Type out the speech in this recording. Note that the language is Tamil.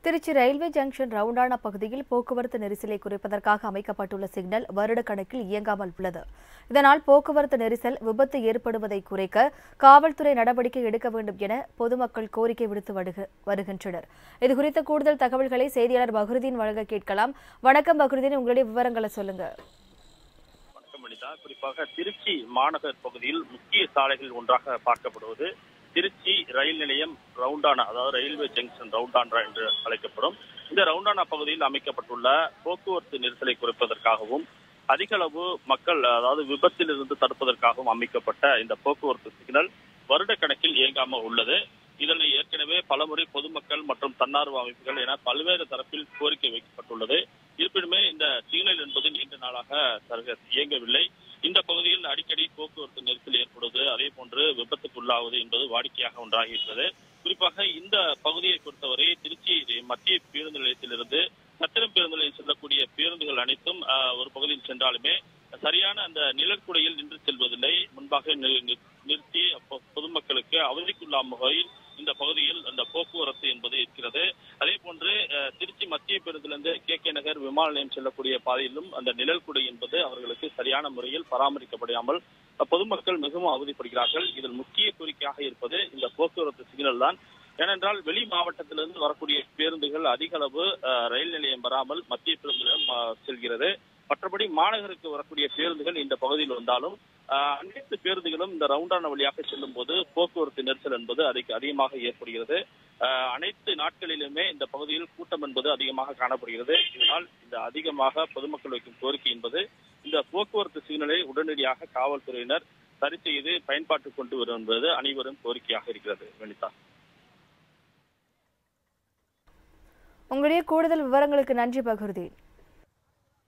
திருச்சி ரயில்வே ஜங்ஷன் ரவுண்டானா பகுதியில் போக்குவரத்து நெரிசலை குறைப்பதற்காக அமைக்கப்பட்டுள்ள சிக்னல் வருடக்கணக்கில் இயங்காமல் உள்ளது இதனால் போக்குவரத்து நெரிசல் விபத்து ஏற்படுவதை குறைக்க காவல்துறை நடவடிக்கை எடுக்க வேண்டும் என பொதுமக்கள் கோரிக்கை விடுத்து வருக- வருகின்றனர் இதுகுறித்த கூடுதல் தகவல்களை செய்தியாளர் பஹ்ருதீன் வழங்க கேட்கலாம் வணக்கம் பஹ்ருதீன் உங்களுடைய விவரங்களை சொல்லுங்க வணக்கம் அனிதா குறிப்பாக திருச்சி மாநகர் பகுதியில் முக்கிய சாலைகள் ஒன்றாக பார்க்கப்படுவது திருச்சி ரயில் நிலையம் ரவுண்டானா அதாவது ரயில்வே ஜங்ஷன் ரவுண்டானா என்று அழைக்கப்படும் இந்த ரவுண்டானா பகுதியில் அமைக்கப்பட்டுள்ள போக்குவரத்து நெரிசலை குறைப்பதற்காகவும் அதிக அளவு மக்கள் அதாவது விபத்திலிருந்து தடுப்பதற்காகவும் அமைக்கப்பட்ட இந்த போக்குவரத்து சிக்னல் வருட கணக்கில் இயங்காமல் உள்ளது இதனை ஏற்கனவே பலமுறை பொதுமக்கள் மற்றும் தன்னார்வ அமைப்புகள் என பல்வேறு தரப்பில் கோரிக்கை வைக்கப்பட்டுள்ளது இருப்பினுமே இந்த சிக்னல் என்பது நீண்ட நாளாக சர்க இயங்கவில்லை இந்த பகுதியில் அடிக்கடி போக்குவரத்து நெரிசல் ஏற்படுவது அதே போன்று விபத்துக்குள்ளாவது என்பது வாடிக்கையாக ஒன்றாகிவிட்டது குறிப்பாக இந்த பகுதியை பொறுத்தவரை திருச்சி மத்திய பேருந்து நிலையத்திலிருந்து சத்திரம் பேருந்து நிலையம் செல்லக்கூடிய பேருந்துகள் அனைத்தும் ஆஹ், ஒரு பகுதியில் சென்றாலுமே சரியான அந்த நிழற்குடையில் நின்று செல்வதில்லை முன்பாக நி- நி- நிறுத்தி அப்போ பொதுமக்களுக்கு அவதிக்குள்ளாம் வகையில் இந்த பகுதியில் அந்த போக்குவரத்து என்பது இருக்கிறது அதே போன்று அஹ், திருச்சி மத்திய பேருந்திலிருந்து கே கே நகர் விமான நிலையம் செல்லக்கூடிய பாதையிலும் அந்த நிழல் குடை என்பது அவர்களுக்கு சரியான முறையில் பராமரிக்கப்படாமல் அஹ், பொதுமக்கள் மிகவும் அவதிப்படுகிறார்கள் இதில் முக்கிய கோரிக்கையாக இருப்பது இந்த போக்குவரத்து சிக்னல் தான் ஏனென்றால் வெளி மாவட்டத்திலிருந்து வரக்கூடிய பேருந்துகள் அதிக அளவு அஹ், ரயில் நிலையம் வராமல் மத்திய பேருந்து நிலையம் அஹ், செல்கிறது மற்றபடி மாநகருக்கு வரக்கூடிய பேருந்துகள் இந்த பகுதியில் வந்தாலும் ஆஹ், அனைத்து பேருந்துகளும் இந்த ரவுண்டான வழியாக செல்லும் போது போக்குவரத்து நெரிசல் என்பது அதிக அதிகமாக ஏற்படுகிறது ஆஹ், அனைத்து நாட்களிலுமே இந்த பகுதியில் கூட்டம் என்பது அதிகமாக காணப்படுகிறது இதனால் இந்த அதிகமாக பொதுமக்கள் வைக்கும் கோரிக்கை என்பது இந்த போக்குவரத்து சிக்னலை உடனடியாக காவல்துறையினர் சரி செய்து பயன்பாட்டுக்கு கொண்டு வரும் என்பது அனைவரும் கோரிக்கையாக இருக்கிறது வனிதா உங்களுடைய கூடுதல் விவரங்களுக்கு நன்றி பஹ்ருதீன்